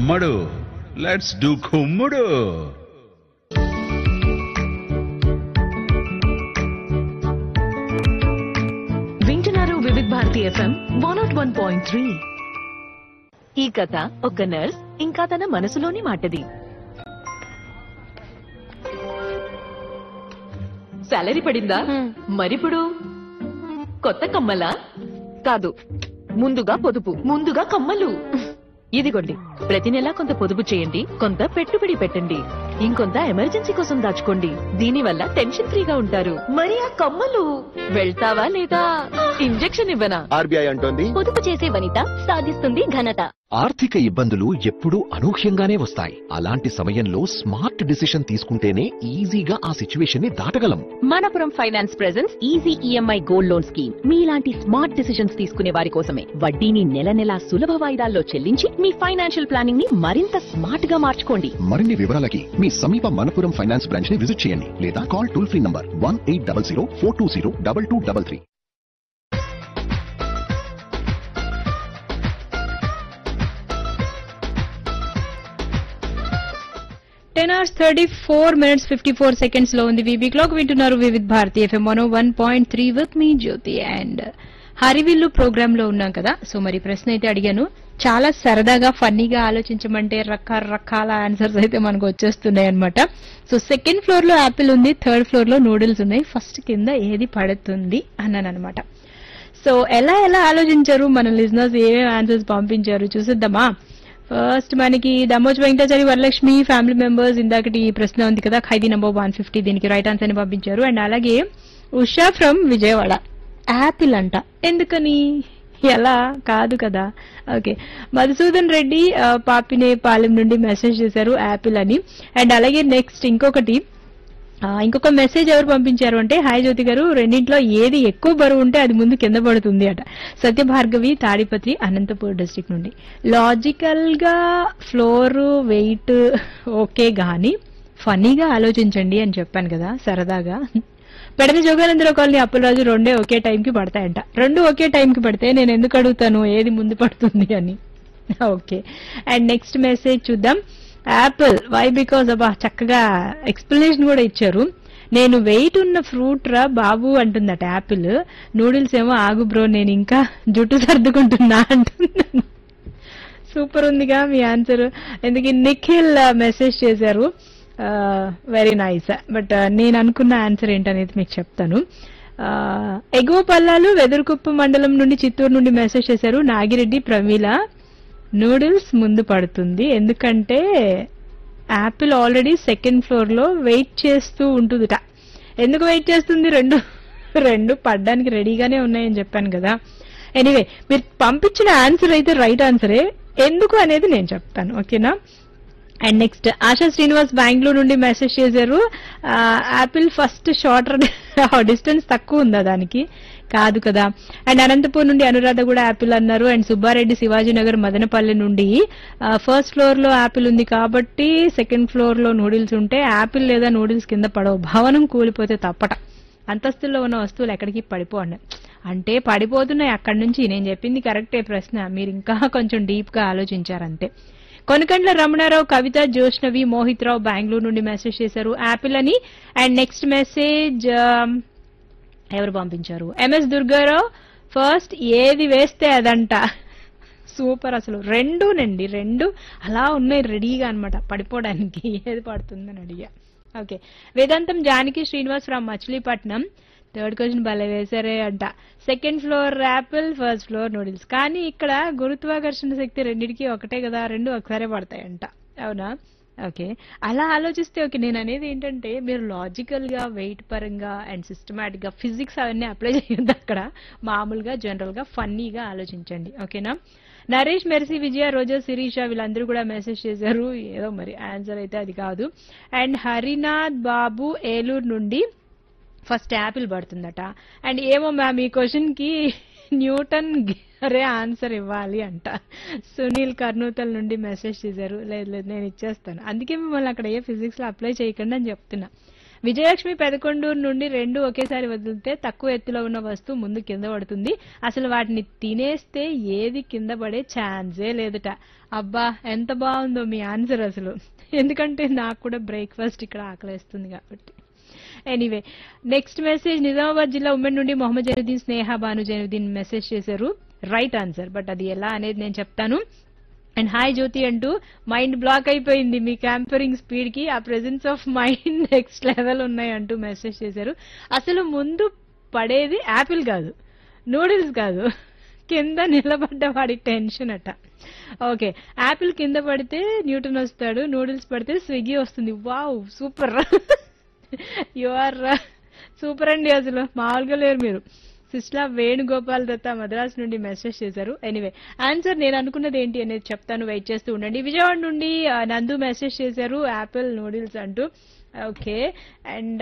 అమ్మడు let's do కుమ్ముడు వింటున్నారు వివిధ Bharati FM one naught one point three ఈ కథ ఒక నర్స్ ఇంకా తన మనసులోని మాటది సాలరీ పడిందా మరిప్పుడు కొత్త కమ్మలా కాదు ముందుగా పొదుపు ముందుగా కమ్మలు ఇదిగోండి ప్రతి నెలా కొంత పొదుపు చేయండి కొంత పెట్టుబడి పెట్టండి ఇంకొంత ఎమర్జెన్సీ కోసం దాచుకోండి దీనివల్ల టెన్షన్ ఫ్రీగా ఉంటారు మరి ఆ కమ్మలు వెళ్తావా లేదా ఇంజెక్షన్ ఇవ్వనా ఆర్బీఐ అంటోంది పొదుపు చేసే వనిత సాధిస్తుంది ఘనత ఆర్థిక ఇబ్బందులు ఎప్పుడూ అనూహ్యంగానే వస్తాయి అలాంటి సమయంలో స్మార్ట్ డిసిషన్ తీసుకుంటేనే ఈజీగా ఆ సిచ్యువేషన్ ని దాటగలం Manappuram finance presence easy EMI gold loan scheme మీలాంటి స్మార్ట్ డిసిషన్స్ తీసుకునే వారి కోసమే వడ్డీని నెల నెలా సులభ వాయిదాల్లో చెల్లించి మీ ఫైనాన్షియల్ ప్లానింగ్ ని మరింత స్మార్ట్ గా మార్చుకోండి మరిన్ని వివరాలకి మీ సమీప మనపురం ఫైనాన్స్ బ్రాంచ్ ని విజిట్ చేయండి లేదా call toll free number one eight double zero four two zero double two double three ten hours thirty four minutes fifty four seconds లో ఉంది వీబీ క్లాక్ వింటున్నారు Vividh Bharati FM one one point three with me Jyothi and Harivillu programme లో ఉన్నాం కదా so మరి ప్రశ్న అయితే అడిగాను చాలా సరదాగా ఫన్నీగా ఆలోచించమంటే రకరకాల ఆన్సర్స్ అయితే మనకు వచ్చేస్తున్నాయి అనమాట సో సెకండ్ ఫ్లోర్ లో యాపిల్ ఉంది థర్డ్ ఫ్లోర్ లో నూడిల్స్ ఉన్నాయి ఫస్ట్ కింద ఏది పడుతుంది అన్నాను అనమాట సో ఎలా ఎలా ఆలోచించారు మన లిజినర్స్ ఏమేమి ఆన్సర్స్ పంపించారు చూసిద్దామా ఫస్ట్ మనకి దమోజ్ వెంకటాచారి వరలక్ష్మి ఫ్యామిలీ మెంబర్స్ ఇందాకటి ఈ ప్రశ్న ఉంది కదా ఖైదీ నెంబర్ వన్ ఫిఫ్టీ దీనికి రైట్ ఆన్సర్ ని పంపించారు అండ్ అలాగే ఉషా ఫ్రమ్ విజయవాడ యాపిల్ అంట ఎందుకని ఎలా కాదు కదా ఓకే మధుసూదన్ రెడ్డి ఆ, పాపినే పాలెం నుండి మెసేజ్ చేశారు యాపిల్ అని అండ్ అలాగే నెక్స్ట్ ఇంకొకటి ఆ, ఇంకొక మెసేజ్ ఎవరు పంపించారు అంటే హాయ్ జ్యోతి గారు రెండింట్లో ఏది ఎక్కువ బరువు ఉంటే అది ముందు కింద పడుతుంది అట సత్య భార్గవి తాడిపత్రి అనంతపూర్ డిస్ట్రిక్ట్ నుండి లాజికల్ గా ఫ్లోర్ వెయిట్ ఓకే గాని ఫన్నీగా ఆలోచించండి అని చెప్పాను కదా సరదాగా పెడద జోగానందరావు కాలనీ అప్పులరాజు రెండే ఒకే టైంకి పడతాయంట రెండు ఒకే టైంకి పడితే నేను ఎందుకు అడుగుతాను ఏది ముందు పడుతుంది అని ఓకే అండ్ నెక్స్ట్ మెసేజ్ చూద్దాం యాపిల్ వై బికాస్ అబ్బా చక్కగా ఎక్స్ప్లెనేషన్ కూడా ఇచ్చారు నేను వెయిట్ ఉన్న ఫ్రూట్ రా బాబు అంటుందట యాపిల్ నూడిల్స్ ఏమో ఆగు బ్రో నేను ఇంకా జుట్టు సర్దుకుంటున్నా అంటున్నాను సూపర్ ఉందిగా మీ ఆన్సర్ ఎందుకు నిఖిల్ మెసేజ్ చేశారు వెరీ నైస్ బట్ నేను అనుకున్న ఆన్సర్ ఏంటనేది మీకు చెప్తాను ఆ, ఎగువ పల్లాలు వెదురుకుప్ప మండలం నుండి చిత్తూరు నుండి మెసేజ్ చేశారు నాగిరెడ్డి ప్రమీల నూడిల్స్ ముందు పడుతుంది ఎందుకంటే యాపిల్ ఆల్రెడీ సెకండ్ ఫ్లోర్ లో వెయిట్ చేస్తూ ఉంటుందిట ఎందుకు వెయిట్ చేస్తుంది రెండు రెండు పడ్డానికి రెడీగానే ఉన్నాయని చెప్పాను కదా ఎనీవే మీరు పంపించిన ఆన్సర్ అయితే రైట్ ఆన్సరే ఎందుకు అనేది నేను చెప్తాను ఓకేనా అండ్ నెక్స్ట్ ఆశా శ్రీనివాస్ బెంగళూరు నుండి మెసేజ్ చేశారు యాపిల్ ఫస్ట్ షార్టర్ డిస్టెన్స్ తక్కువ ఉందా దానికి కాదు కదా అండ్ అనంతపూర్ నుండి అనురాధ కూడా యాపిల్ అన్నారు అండ్ సుబ్బారెడ్డి శివాజీనగర్ మదనపల్లి నుండి ఫస్ట్ ఫ్లోర్ లో యాపిల్ ఉంది కాబట్టి సెకండ్ ఫ్లోర్ లో నూడిల్స్ ఉంటే యాపిల్ లేదా నూడిల్స్ కింద పడవు భవనం కూలిపోతే తప్పట అంతస్తుల్లో ఉన్న వస్తువులు ఎక్కడికి పడిపోండి అంటే పడిపోతున్నాయి అక్కడి నుంచి నేను చెప్పింది కరెక్టే ప్రశ్న మీరు ఇంకా కొంచెం డీప్ గా ఆలోచించారంతే కొనకండ్ల రమణారావు కవిత జోష్నవి మోహిత్ రావు బెంగళూరు నుండి మెసేజ్ చేశారు యాపిల్ అని అండ్ నెక్స్ట్ మెసేజ్ ఎవరు పంపించారు ఎంఎస్ దుర్గారావు ఫస్ట్ ఏది వేస్తే అదంట సూపర్ అసలు రెండునండి రెండు అలా ఉన్నాయి రెడీగా అన్నమాట పడిపోవడానికి ఏది పడుతుందని అడిగా okay Vedantam Janaki Srinivas from Machilipatnam third question భలే వేశారే అంట second floor apple first floor noodles కానీ ఇక్కడ గురుత్వాకర్షణ శక్తి రెండిటికి ఒకటే కదా రెండు ఒకసారే పడతాయంట అవునా ఓకే అలా ఆలోచిస్తే ఓకే నేను అనేది ఏంటంటే మీరు లాజికల్ గా వెయిట్ పరంగా అండ్ సిస్టమాటిక్ గా ఫిజిక్స్ అవన్నీ అప్లై చేయొద్దు అక్కడ మామూలుగా జనరల్ గా ఫన్నీగా ఆలోచించండి ఓకేనా నరేష్ మెర్సీ విజయ రోజా శిరీష వీళ్ళందరూ కూడా మెసేజ్ చేశారు ఏదో మరి ఆన్సర్ అయితే అది కాదు అండ్ హరినాథ్ బాబు ఏలూరు నుండి ఫస్ట్ యాపిల్ పడుతుందట అండ్ ఏమో మ్యామ్ ఈ క్వశ్చన్ కి న్యూటన్ అరే ఆన్సర్ ఇవ్వాలి అంట సునీల్ కర్నూతల్ నుండి మెసేజ్ చేశారు లేదు లేదు నేను ఇచ్చేస్తాను అందుకే మిమ్మల్ని అక్కడ ఏ ఫిజిక్స్ లో అప్లై చేయకండి అని చెప్తున్నా విజయలక్ష్మి పెదకొండూరు నుండి రెండు ఒకేసారి వదిలితే తక్కువ ఎత్తులో ఉన్న వస్తువు ముందు కింద పడుతుంది అసలు వాటిని తినేస్తే ఏది కింద పడే ఛాన్సే లేదట అబ్బా ఎంత బాగుందో మీ ఆన్సర్ అసలు ఎందుకంటే నాకు కూడా బ్రేక్ఫాస్ట్ ఇక్కడ ఆకలేస్తుంది కాబట్టి ఎనీవే నెక్స్ట్ మెసేజ్ నిజామాబాద్ జిల్లా ఉమ్మడి నుండి మొహమ్మద్ జైనుద్దీన్ స్నేహ భాను జైనుద్దీన్ మెసేజ్ చేశారు రైట్ ఆన్సర్ బట్ అది ఎలా అనేది నేను చెప్తాను అండ్ హాయ్ జ్యోతి అంటూ మైండ్ బ్లాక్ అయిపోయింది మీ క్యాంపరింగ్ స్పీడ్ కి ఆ presence of mind next level ఉన్నాయి అంటూ మెసేజ్ చేశారు అసలు ముందు పడేది యాపిల్ కాదు నూడిల్స్ కాదు కింద నిలబడ్డ వాడి టెన్షన్ అట ఓకే యాపిల్ కింద పడితే న్యూటన్ వస్తాడు నూడిల్స్ పడితే స్విగ్గీ వస్తుంది wow super you are super అండి అసలు మామూలుగా లేరు మీరు సిస్లా వేణుగోపాల్ దత్త మద్రాస్ నుండి మెసేజ్ చేశారు ఎనీవే ఆన్సర్ నేను అనుకున్నది ఏంటి అనేది చెప్తాను వెయిట్ చేస్తూ ఉండండి విజయవాడ నుండి ఆ, నందు మెసేజ్ చేశారు యాపిల్ నూడిల్స్ అంటూ okay and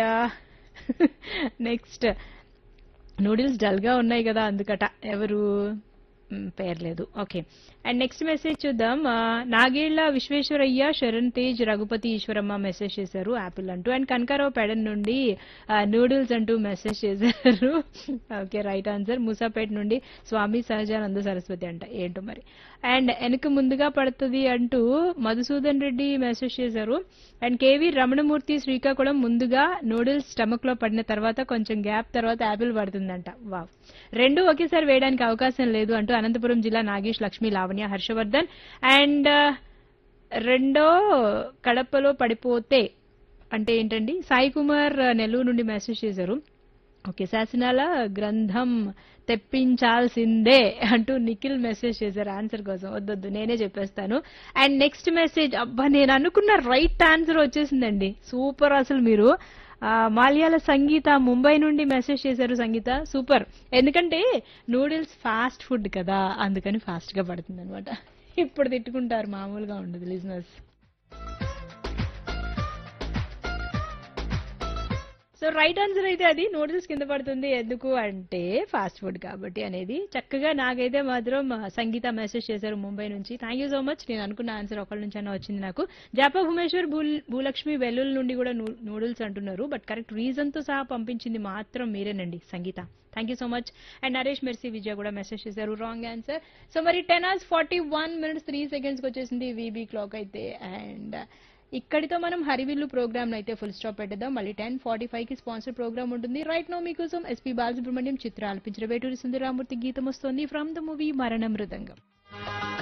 next noodles dull గా ఉన్నాయి కదా అందుకట ఎవరు మ్, పేర్లేదు ఓకే అండ్ నెక్స్ట్ మెసేజ్ చూద్దాం ఆ, నాగేళ్ల విశ్వేశ్వరయ్య శరణ్ తేజ్ రఘుపతి ఈశ్వరమ్మ మెసేజ్ చేశారు యాపిల్ అంటూ అండ్ కనకారావు పెడన్ నుండి నూడిల్స్ అంటూ మెసేజ్ చేశారు ఓకే రైట్ ఆన్సర్ మూసాపేట నుండి స్వామి సహజానంద సరస్వతి అంట ఏంటో మరి అండ్ వెనక ముందుగా పడుతుంది అంటూ మధుసూదన్ రెడ్డి మెసేజ్ చేశారు అండ్ కేవీ రమణమూర్తి శ్రీకాకుళం ముందుగా నూడిల్స్ స్టమక్ లో పడిన తర్వాత కొంచెం గ్యాప్ తర్వాత యాపిల్ పడుతుందంట వావ్ రెండు ఒకేసారి వేయడానికి అవకాశం లేదు అంటూ అనంతపురం జిల్లా నాగేష్ లక్ష్మి లావణ్య హర్షవర్ధన్ అండ్ రెండో కడపలో పడిపోతే అంటే ఏంటండి సాయి కుమార్ నెల్లూరు నుండి మెసేజ్ చేశారు ఓకే శాసనాల గ్రంథం తెప్పించాల్సిందే అంటూ నిఖిల్ మెసేజ్ చేశారు ఆన్సర్ కోసం వద్దొద్దు నేనే చెప్పేస్తాను అండ్ నెక్స్ట్ మెసేజ్ అబ్బా నేను అనుకున్న రైట్ ఆన్సర్ వచ్చేసిందండి సూపర్ అసలు మీరు ఆ, మాల్యాల సంగీత ముంబై నుండి మెసేజ్ చేశారు సంగీత సూపర్ ఎందుకంటే నూడిల్స్ ఫాస్ట్ ఫుడ్ కదా అందుకని ఫాస్ట్ గా పడుతుంది అనమాట ఇప్పుడు తిట్టుకుంటారు మామూలుగా ఉండదు లిజినెస్ సో రైట్ ఆన్సర్ అయితే అది నూడిల్స్ కింద పడుతుంది ఎందుకు అంటే ఫాస్ట్ ఫుడ్ కాబట్టి అనేది చక్కగా నాకైతే మాత్రం ఆ, సంగీత మెసేజ్ చేశారు ముంబై నుంచి థ్యాంక్ యూ సో మచ్ నేను అనుకున్న ఆన్సర్ ఒకళ్ళ నుంచి అన్న వచ్చింది నాకు జాపా భువనేశ్వర్ భూల్- భూలక్ష్మి వెల్లుల్ నుండి కూడా నూ- నూడిల్స్ అంటున్నారు బట్ కరెక్ట్ రీజన్ తో సహా పంపించింది మాత్రం మీరేనండి Sangeetha thank you so much and Naresh Mercy Vijaya కూడా మెసేజ్ చేశారు రాంగ్ ఆన్సర్ సో మరి ten hours forty one minutes three seconds వచ్చేసింది వీబీ క్లాక్ అయితే అండ్ ఇక్కడితో మనం హరివిల్లు ప్రోగ్రామ్ అయితే ఫుల్ స్టాప్ పెట్టేద్దాం మళ్ళీ టెన్ ఫార్టీ ఫైవ్ కి స్పాన్సర్ ప్రోగ్రామ్ ఉంటుంది రైట్ నో మీకోసం ఎస్పీ బాలసుబ్రహ్మణ్యం చిత్ర ఆలపించిన వేటూరి సుందరరామూర్తి గీతం వస్తోంది ఫ్రమ్ ద మూవీ మరణ మృదంగం